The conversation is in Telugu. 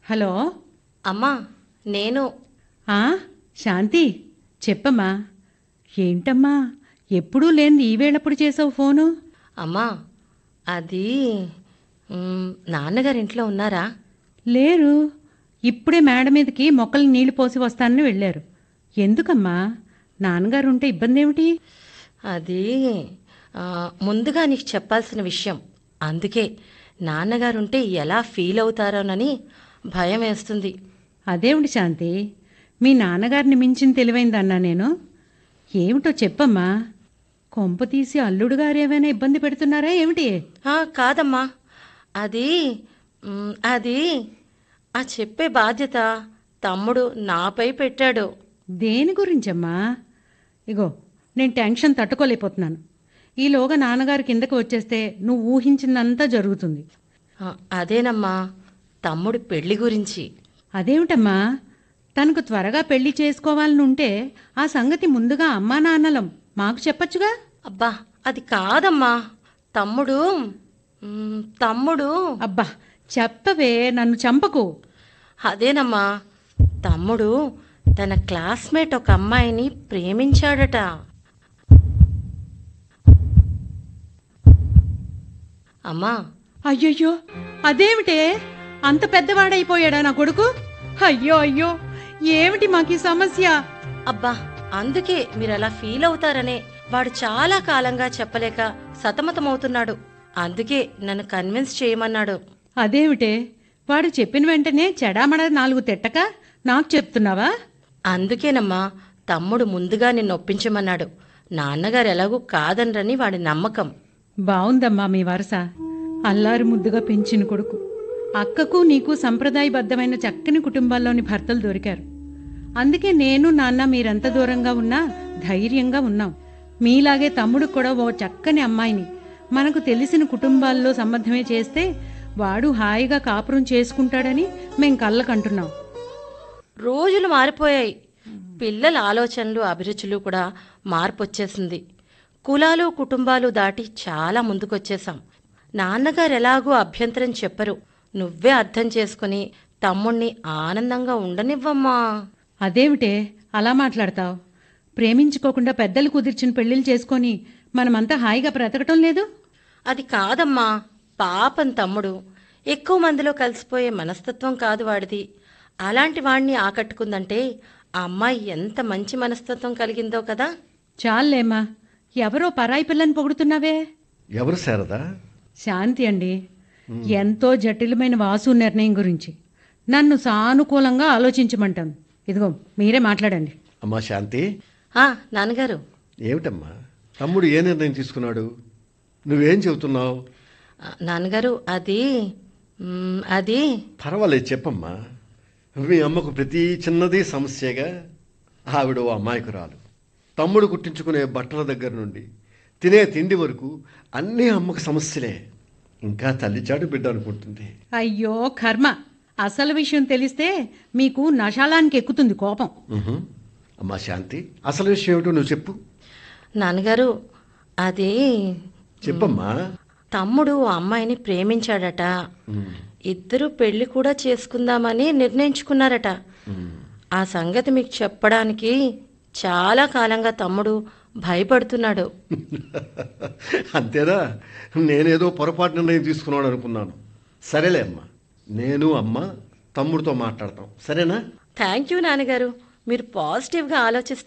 హలో అమ్మా నేను ఆ శాంతి చెప్పమ్మా ఏంటమ్మా ఎప్పుడూ లేని ఈవేళప్పుడు చేసావు ఫోను అమ్మా అది మ్, నాన్నగారు ఇంట్లో ఉన్నారా లేరు ఇప్పుడే మేడ మీదకి మొక్కలు నీళ్లు పోసి వస్తానని వెళ్ళారు ఎందుకమ్మా నాన్నగారు ఉంటే ఇబ్బంది ఏమిటి అది ఆ, ముందుగా నీకు చెప్పాల్సిన విషయం అందుకే నాన్నగారు ఉంటే ఎలా ఫీల్ అవుతారోనని భయం వేస్తుంది అదేమిటి శాంతి మీ నాన్నగారిని మించిన తెలివైందన్నా నేను ఏమిటో చెప్పమ్మా కొంప తీసి అల్లుడు గారు ఏమైనా ఇబ్బంది పెడుతున్నారా ఏమిటి ఆ, కాదమ్మా అది మ్, అది ఆ చెప్పే బాధ్యత తమ్ముడు నాపై పెట్టాడు దేని గురించమ్మా ఇగో నేను టెన్షన్ తట్టుకోలేకపోతున్నాను ఈలోగా నాన్నగారు కిందకు వచ్చేస్తే నువ్వు ఊహించిందంతా జరుగుతుంది ఆ, అదేనమ్మా తమ్ముడు పెళ్లి గురించి అదేమిటమ్మా తనకు త్వరగా పెళ్లి చేసుకోవాలని ఉంటే ఆ సంగతి ముందుగా అమ్మా నాన్నలం మాకు చెప్పొచ్చుగా అబ్బా అది కాదమ్మా తమ్ముడు మ్, తమ్ముడు అబ్బా చెప్పవే నన్ను చంపకు అదేనమ్మా తమ్ముడు తన క్లాస్మేట్ ఒక అమ్మాయిని ప్రేమించాడట అమ్మా అయ్యయ్యో అదేమిటే అంత పెద్దవాడైపోయాడా నా కొడుకు అయ్యో అయ్యో ఏమిటి మాకు ఈ సమస్య అబ్బా అందుకే మీరు అలా ఫీల్ అవుతారనే వాడు చాలా కాలంగా చెప్పలేక సతమతమవుతున్నాడు అందుకే నన్ను కన్విన్స్ చేయమన్నాడు అదేమిటే వాడు చెప్పిన వెంటనే చెడామడ నాలుగు తిట్టక నాకు చెప్తున్నావా అందుకేనమ్మా తమ్ముడు ముందుగా నిన్ను ఒప్పించమన్నాడు నాన్నగారు ఎలాగూ కాదనరని వాడి నమ్మకం బావుందమ్మా మీ వరస అల్లారు ముద్దుగా పెంచిన కొడుకు అక్కకు నీకు సంప్రదాయబద్ధమైన చక్కని కుటుంబాల్లోని భర్తలు దొరికారు అందుకే నేను నాన్న మీరెంత దూరంగా ఉన్నా ధైర్యంగా ఉన్నాం మీలాగే తమ్ముడు కూడా ఓ చక్కని అమ్మాయిని మనకు తెలిసిన కుటుంబాల్లో సంబంధమే చేస్తే వాడు హాయిగా కాపురం చేసుకుంటాడని మేం కళ్ళకంటున్నాం రోజులు మారిపోయాయి పిల్లల ఆలోచనలు అభిరుచులు కూడా మార్పు వచ్చేసింది కులాలు కుటుంబాలు దాటి చాలా ముందుకొచ్చేసాం నాన్నగారు ఎలాగూ అభ్యంతరం చెప్పరు నువ్వే అర్థం చేసుకుని తమ్ముణ్ణి ఆనందంగా ఉండనివ్వమ్మా అదేమిటే అలా మాట్లాడతావు ప్రేమించుకోకుండా పెద్దలు కుదిర్చిన పెళ్లిళ్ళు చేసుకొని మనమంతా హాయిగా బ్రతకటం లేదు అది కాదమ్మా పాపం తమ్ముడు ఎక్కువ మందిలో కలిసిపోయే మనస్తత్వం కాదు వాడిది అలాంటి వాణ్ణి ఆకట్టుకుందంటే ఆ అమ్మాయి ఎంత మంచి మనస్తత్వం కలిగిందో కదా చాలేమ్మా ఎవరో పరాయి పిల్లని పొగుడుతున్నావే ఎవరు శారదా శాంతి అండి ఎంతో జటిలమైన వాసు నిర్ణయం గురించి నన్ను సానుకూలంగా ఆలోచించమంటాను ఇదిగో మీరే మాట్లాడండి అమ్మా శాంతి ఆ నాన్నగారు ఏమిటమ్మా తమ్ముడు ఏ నిర్ణయం తీసుకున్నాడు నువ్వేం చెబుతున్నావు ఆ, నాన్నగారు అది మ్, అది పర్వాలేదు చెప్పమ్మా మీ అమ్మకు ప్రతి చిన్నది సమస్యగా ఆవిడ ఓ అమాయకురాలు తమ్ముడు కుట్టించుకునే బట్టల దగ్గర నుండి తినే తిండి వరకు అన్నీ అమ్మకు సమస్యలే ఇంకా తల్లిచాటు బిడ్డ అనుకుంటుంది అయ్యో కర్మ అసలు విషయం తెలిస్తే మీకు నశాలానికి ఎక్కుతుంది కోపం ఉహుం. అమ్మా శాంతి అసలు విషయం ఏమిటో నువ్వు చెప్పు నాన్నగారు అది చెప్పమ్మా తమ్ముడు ఆ అమ్మాయిని ప్రేమించాడట ఉమ్, ఇద్దరు పెళ్లి కూడా చేసుకుందామని నిర్ణయించుకున్నారట ఉమ్. ఆ సంగతి మీకు చెప్పడానికి చాలా కాలంగా తమ్ముడు భయపడుతున్నాడు అంతేనా నేనేదో పొరపాటు నిర్ణయం తీసుకున్నాడు అనుకున్నాను సరేలే అమ్మా నేను అమ్మ తమ్ముడితో మాట్లాడతాం సరేనా థ్యాంక్ యూ నాన్నగారు మీరు పాజిటివ్గా ఆలోచిస్తారు